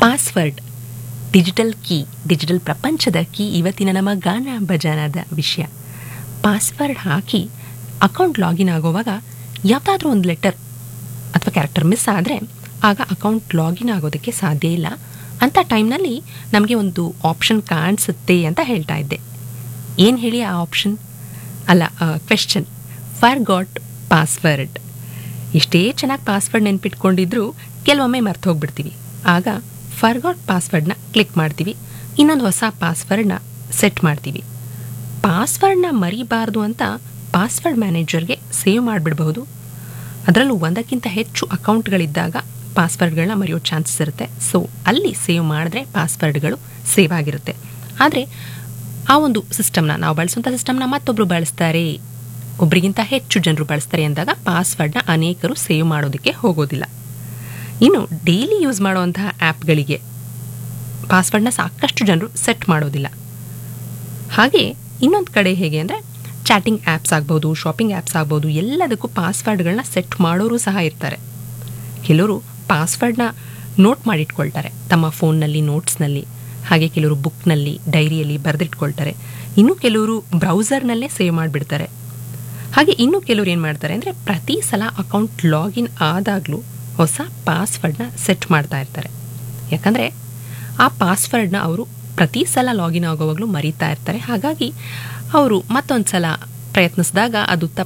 password digital key digital ಪ್ರಪಂಚದ key ಇವತ್ತಿನ ನಮ್ಮ ಗಾನ ಭಜನದ ವಿಷಯ ಪಾಸ್ವರ್ಡ್ ಹಾಕಿ ಅಕೌಂಟ್ ಲಾಗಿನ್ ಆಗುವಾಗ ಯಾವುದಾದ್ರೂ ಒಂದು ಲೆಟರ್ ಅಥವಾ ಕ್ಯಾರೆಕ್ಟರ್ ಮಿಸ್ ಆದರೆ ಆಗ ಅಕೌಂಟ್ ಲಾಗಿನ್ ಆಗೋದಕ್ಕೆ ಸಾಧ್ಯ ಇಲ್ಲ ಅಂಥ ಟೈಮ್ನಲ್ಲಿ ನಮಗೆ ಒಂದು ಆಪ್ಷನ್ ಕಾಣಿಸುತ್ತೆ ಅಂತ ಹೇಳ್ತಾ ಇದ್ದೆ ಏನು ಹೇಳಿ ಆ ಆಪ್ಷನ್ ಅಲ್ಲ ಕ್ವೆಶ್ಚನ್ ಫಾರ್ ಗಾಟ್ ಪಾಸ್ವರ್ಡ್ ಎಷ್ಟೇ ಚೆನ್ನಾಗಿ ಪಾಸ್ವರ್ಡ್ ನೆನ್ಪಿಟ್ಕೊಂಡಿದ್ರು ಕೆಲವೊಮ್ಮೆ ಮರ್ತು ಹೋಗ್ಬಿಡ್ತೀವಿ ಆಗ ಫರ್ಗಾಟ್ ಪಾಸ್ವರ್ಡ್ನ ಕ್ಲಿಕ್ ಮಾಡ್ತೀವಿ ಇನ್ನೊಂದು ಹೊಸ ಪಾಸ್ವರ್ಡ್ನ ಸೆಟ್ ಮಾಡ್ತೀವಿ ಪಾಸ್ವರ್ಡ್ನ ಮರಿಬಾರ್ದು ಅಂತ ಪಾಸ್ವರ್ಡ್ ಮ್ಯಾನೇಜರ್ಗೆ ಸೇವ್ ಮಾಡಿಬಿಡಬಹುದು ಅದರಲ್ಲೂ ಒಂದಕ್ಕಿಂತ ಹೆಚ್ಚು ಅಕೌಂಟ್ಗಳಿದ್ದಾಗ ಪಾಸ್ವರ್ಡ್ಗಳನ್ನ ಮರೆಯೋ ಚಾನ್ಸಸ್ ಇರುತ್ತೆ ಸೊ ಅಲ್ಲಿ ಸೇವ್ ಮಾಡಿದ್ರೆ ಪಾಸ್ವರ್ಡ್ಗಳು ಸೇವ್ ಆಗಿರುತ್ತೆ ಆದರೆ ಆ ಒಂದು ಸಿಸ್ಟಮ್ನ ನಾವು ಬಳಸುವಂಥ ಸಿಸ್ಟಮ್ನ ಮತ್ತೊಬ್ಬರು ಬಳಸ್ತಾರೆ ಒಬ್ರಿಗಿಂತ ಹೆಚ್ಚು ಜನರು ಬಳಸ್ತಾರೆ ಅಂದಾಗ ಪಾಸ್ವರ್ಡ್ನ ಅನೇಕರು ಸೇವ್ ಮಾಡೋದಕ್ಕೆ ಹೋಗೋದಿಲ್ಲ ಇನ್ನು ಡೈಲಿ ಯೂಸ್ ಮಾಡುವಂತಹ ಆ್ಯಪ್ಗಳಿಗೆ ಪಾಸ್ವರ್ಡ್ನ ಸಾಕಷ್ಟು ಜನರು ಸೆಟ್ ಮಾಡೋದಿಲ್ಲ ಹಾಗೆ ಇನ್ನೊಂದು ಕಡೆ ಹೇಗೆ ಅಂದರೆ ಚಾಟಿಂಗ್ ಆ್ಯಪ್ಸ್ ಆಗ್ಬೋದು ಶಾಪಿಂಗ್ ಆ್ಯಪ್ಸ್ ಆಗ್ಬೋದು ಎಲ್ಲದಕ್ಕೂ ಪಾಸ್ವರ್ಡ್ಗಳನ್ನ ಸೆಟ್ ಮಾಡೋರು ಸಹ ಇರ್ತಾರೆ ಕೆಲವರು ಪಾಸ್ವರ್ಡ್ನ ನೋಟ್ ಮಾಡಿಟ್ಕೊಳ್ತಾರೆ ತಮ್ಮ ಫೋನ್ನಲ್ಲಿ ನೋಟ್ಸ್ನಲ್ಲಿ ಹಾಗೆ ಕೆಲವರು ಬುಕ್ನಲ್ಲಿ ಡೈರಿಯಲ್ಲಿ ಬರೆದಿಟ್ಕೊಳ್ತಾರೆ ಇನ್ನು ಕೆಲವರು ಬ್ರೌಸರ್ನಲ್ಲೇ ಸೇವ್ ಮಾಡಿಬಿಡ್ತಾರೆ ಹಾಗೆ ಇನ್ನು ಕೆಲವರು ಏನು ಮಾಡ್ತಾರೆ ಅಂದರೆ ಪ್ರತಿ ಸಲ ಅಕೌಂಟ್ ಲಾಗಿನ್ ಆದಾಗಲೂ ಹೊಸ ಪಾಸ್ವರ್ಡ್ನ ಸೆಟ್ ಮಾಡ್ತಾ ಇರ್ತಾರೆ ಯಾಕಂದರೆ ಆ ಪಾಸ್ವರ್ಡ್ನ ಅವರು ಪ್ರತಿ ಸಲ ಲಾಗಿನ್ ಆಗೋವಾಗಲೂ ಮರಿತಾ ಇರ್ತಾರೆ ಹಾಗಾಗಿ ಅವರು ಮತ್ತೊಂದು ಸಲ ಪ್ರಯತ್ನಿಸಿದಾಗ ಅದು ತಪ್ಪು